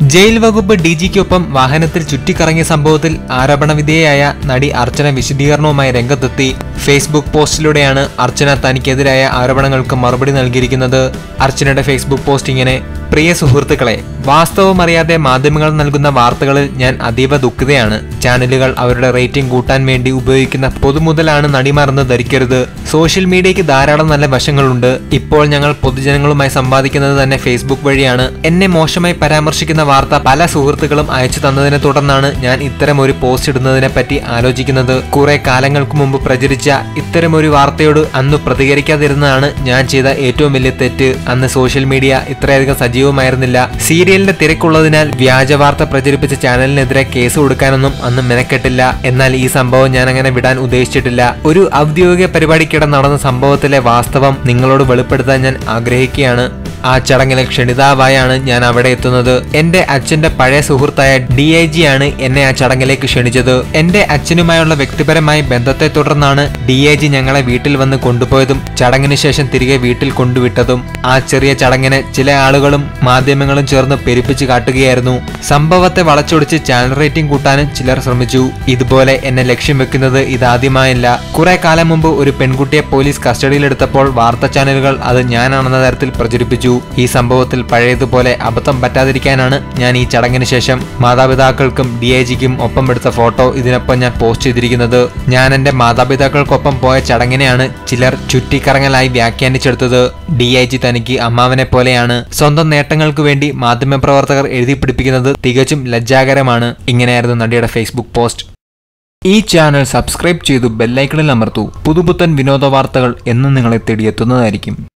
jail വകുപ്പ് D ജിക്കൊപ്പം വാഹനത്തിൽ ചുറ്റിക്കറങ്ങിയ സംഭവത്തിൽ ആരോപണവിധേയയായ നടി അർച്ചന വിശദീകരണവുമായി രംഗത്തെത്തി ഫേസ്ബുക്ക് പോസ്റ്റിലൂടെയാണ് അർച്ചന തനിക്കെതിരായ ആരോപണങ്ങൾക്ക് മറുപടി നൽകിയിരിക്കുന്നത് അർച്ചനയുടെ ഫേസ്ബുക്ക് പോസ്റ്റ് ഇങ്ങനെ പ്രിയ സുഹൃത്തുക്കളെ വാസ്തവം അറിയാതെ മാധ്യമങ്ങൾ നൽകുന്ന വാർത്തകളിൽ ഞാൻ അതീവ ദുഃഖിതയാണ് ചാനലുകൾ അവരുടെ റേറ്റിംഗ് കൂട്ടാൻ വേണ്ടി ഉപയോഗിക്കുന്ന പൊതുമുതലാണ് നടിമാരെന്ന് ധരിക്കരുത് സോഷ്യൽ മീഡിയയ്ക്ക് ധാരാളം നല്ല വശങ്ങളുണ്ട് ഇപ്പോൾ ഞങ്ങൾ പൊതുജനങ്ങളുമായി സമ്പാദിക്കുന്നത് തന്നെ ഫേസ്ബുക്ക് വഴിയാണ് എന്നെ മോശമായി പരാമർശിക്കുന്ന വാർത്ത പല സുഹൃത്തുക്കളും അയച്ചു തന്നതിനെ തുടർന്നാണ് ഞാൻ ഇത്തരം ഒരു പോസ്റ്റ് ഇടുന്നതിനെ പറ്റി ആലോചിക്കുന്നത് കുറെ കാലങ്ങൾക്ക് മുമ്പ് പ്രചരിച്ച ഇത്തരം ഒരു വാർത്തയോട് അന്ന് പ്രതികരിക്കാതിരുന്നതാണ് ഞാൻ ചെയ്ത ഏറ്റവും വലിയ തെറ്റ് അന്ന് സോഷ്യൽ മീഡിയ ഇത്രയധികം സജീവമായിരുന്നില്ല സീരിയലിന്റെ തിരക്കുള്ളതിനാൽ വ്യാജ വാർത്ത പ്രചരിപ്പിച്ച ചാനലിനെതിരെ കേസ് കൊടുക്കാനൊന്നും അന്ന് മെനക്കെട്ടില്ല എന്നാൽ ഈ സംഭവം ഞാൻ അങ്ങനെ വിടാൻ ഉദ്ദേശിച്ചിട്ടില്ല ഒരു ഔദ്യോഗിക പരിപാടിക്കിടെ നടന്ന സംഭവത്തിലെ വാസ്തവം നിങ്ങളോട് വെളിപ്പെടുത്താൻ ഞാൻ ആഗ്രഹിക്കുകയാണ് ആ ചടങ്ങിലെ ക്ഷണിതാവായാണ് ഞാൻ അവിടെ എത്തുന്നത് എന്റെ അച്ഛന്റെ പഴയ സുഹൃത്തായ ഡി ഐ ജി ആണ് എന്നെ ആ ചടങ്ങിലേക്ക് ക്ഷണിച്ചത് എന്റെ അച്ഛനുമായുള്ള വ്യക്തിപരമായ ബന്ധത്തെ തുടർന്നാണ് ഡി ഐ ജി ഞങ്ങളെ വീട്ടിൽ വന്ന് കൊണ്ടുപോയതും ചടങ്ങിന് ശേഷം തിരികെ വീട്ടിൽ കൊണ്ടുവിട്ടതും ആ ചെറിയ ചടങ്ങിന് ചില ആളുകളും മാധ്യമങ്ങളും ചേർന്ന് പെരുപ്പിച്ച് കാട്ടുകയായിരുന്നു സംഭവത്തെ വളച്ചൊടിച്ച് ചാനൽ റേറ്റിംഗ് കൂട്ടാനും ചിലർ ശ്രമിച്ചു ഇതുപോലെ എന്നെ ലക്ഷ്യം വെക്കുന്നത് ഇതാദ്യമായല്ല കുറെ കാലം മുമ്പ് ഒരു പെൺകുട്ടിയെ പോലീസ് കസ്റ്റഡിയിലെടുത്തപ്പോൾ വാർത്താ ചാനലുകൾ അത് ഞാനാണെന്ന തരത്തിൽ പ്രചരിപ്പിച്ചു ഈ സംഭവത്തിൽ പഴയതുപോലെ അബദ്ധം പറ്റാതിരിക്കാനാണ് ഞാൻ ഈ ചടങ്ങിന് ശേഷം മാതാപിതാക്കൾക്കും ഡി ഐ ജിക്കും ഒപ്പം എടുത്ത ഫോട്ടോ ഇതിനൊപ്പം ഞാൻ പോസ്റ്റ് ചെയ്തിരിക്കുന്നത് ഞാൻ എന്റെ മാതാപിതാക്കൾക്കൊപ്പം പോയ ചടങ്ങിനെയാണ് ചിലർ ചുറ്റിക്കറങ്ങലായി വ്യാഖ്യാനിച്ചെടുത്തത് ഡി ഐ ജി തനിക്ക് അമ്മാവനെ പോലെയാണ് സ്വന്തം നേട്ടങ്ങൾക്ക് വേണ്ടി മാധ്യമപ്രവർത്തകർ എഴുതി പിടിപ്പിക്കുന്നത് തികച്ചും ലജ്ജാകരമാണ് ഇങ്ങനെയായിരുന്നു നടിയുടെ ഫേസ്ബുക്ക് പോസ്റ്റ് ഈ ചാനൽ സബ്സ്ക്രൈബ് ചെയ്തു ബെല്ലൈക്കണിൽ അമർത്തൂ പുതുപുത്തൻ വിനോദ വാർത്തകൾ എന്നും നിങ്ങളെ തേടിയെത്തുന്നതായിരിക്കും